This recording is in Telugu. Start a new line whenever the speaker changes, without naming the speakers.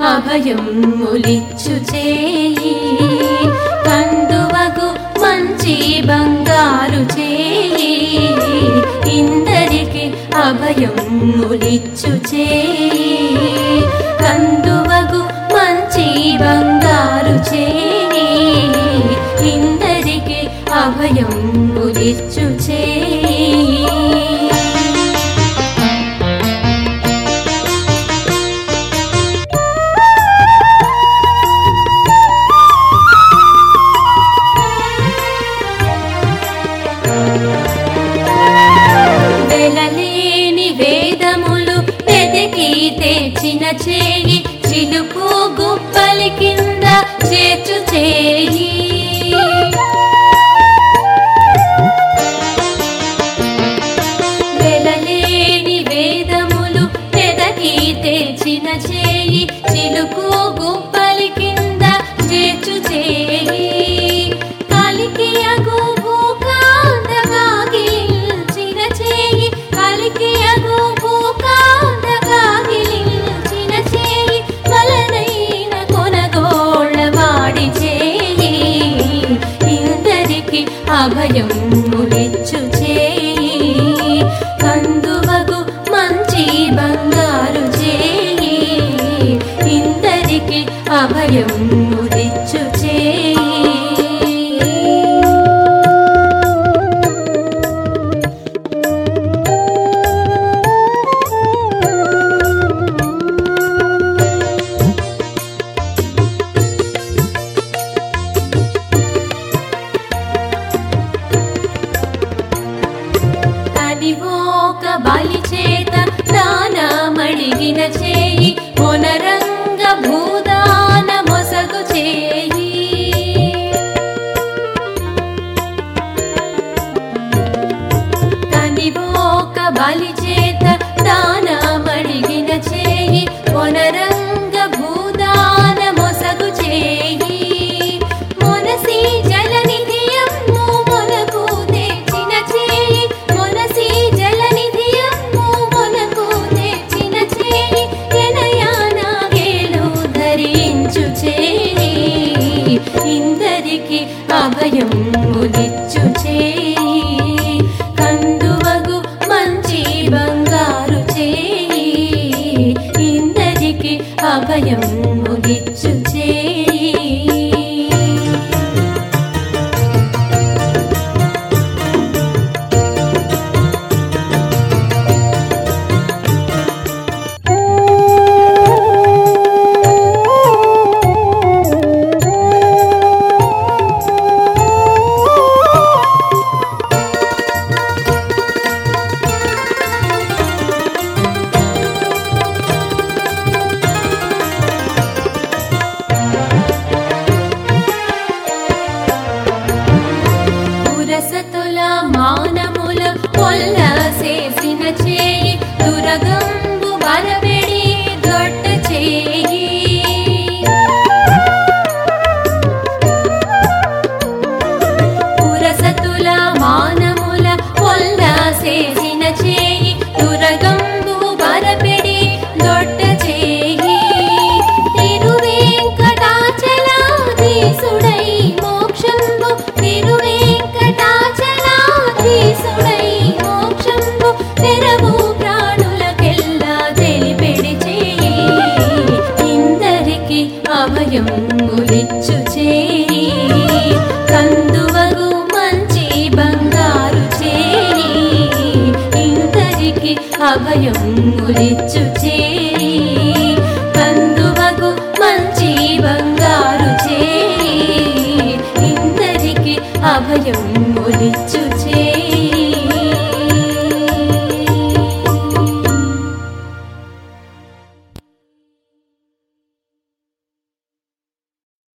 అభయం ములిచ్చు చేయి కందువగు మంచి బంగారు చేయి ఇందరికి అభయం ములిచ్చు చేయి కందువగు మంచి బంగారు చేయి ఇందరికి అభయం ములిచ్చు చేయి వెలలేని వేదములు వెతికి తెచ్చిన చేయి చిలుకు గుప్పలి కింద చేర్చు చేయి వెలలేని వేదములు వెదకి తెచ్చిన చేయి చిలుకు గుప్పలి కింద చేర్చు చేయి కలికి అగు భూకాంతగా గిల్చిన చేయి కలికి అగు భూకాంతగా గిల్చిన చేయి వలనైన కొనగోళ్ళ వాడి చేయి ఇందరికి అభయం ములిచ్చు చేయి కందువగు మంచి బంగారు చేయి ఇందరికి అభయం ములిచ్చు చేయి కనివోక బలి చేత దానమడిగిన చేయి మొనరంగ భూదాన మొసగు చేయి కనివోక బలి చేత దానమడిగిన చేయి మొనరంగ భూదాన మొసగు చేయి మొనసి జలనిధియమ్ము మొనకు తెచ్చిన చేయి మొనసి జలనిధియమ్ము మొనకు తెచ్చిన చేయి ఎనయానాగేలు ధరించు చేయి ఇందరికి అభయం ములిచ్చు చేయి కందువగు మంచి బంగారు చేయి ఇందరికి అభయం ములిచ్చు చేయి పురసతుల మానముల పొల్ల చేసిన చేయి దురగంబు బలబెడి దొడ్డ చేయి పురసతుల మానముల పొల్ల చేసిన చేయి దురగంబు బలబెడి దొడ్డ చేయి తిరువేంకటాచలాధీసుడై మోక్షంబు తిరువేంకటాచలాధీసుడై మోక్షంబు తెరవు ప్రాణులకెల్లా తెలిపెడి చేయి ఇందరికి అభయం ములిచ్చు చేయి కందువగు మంచి బంగారు చేయి ఇందరికి అభయం ములిచ్చు చేయి కందువగు మంచి బంగారు చేయి ఇందరికి అభయం ములిచ్చు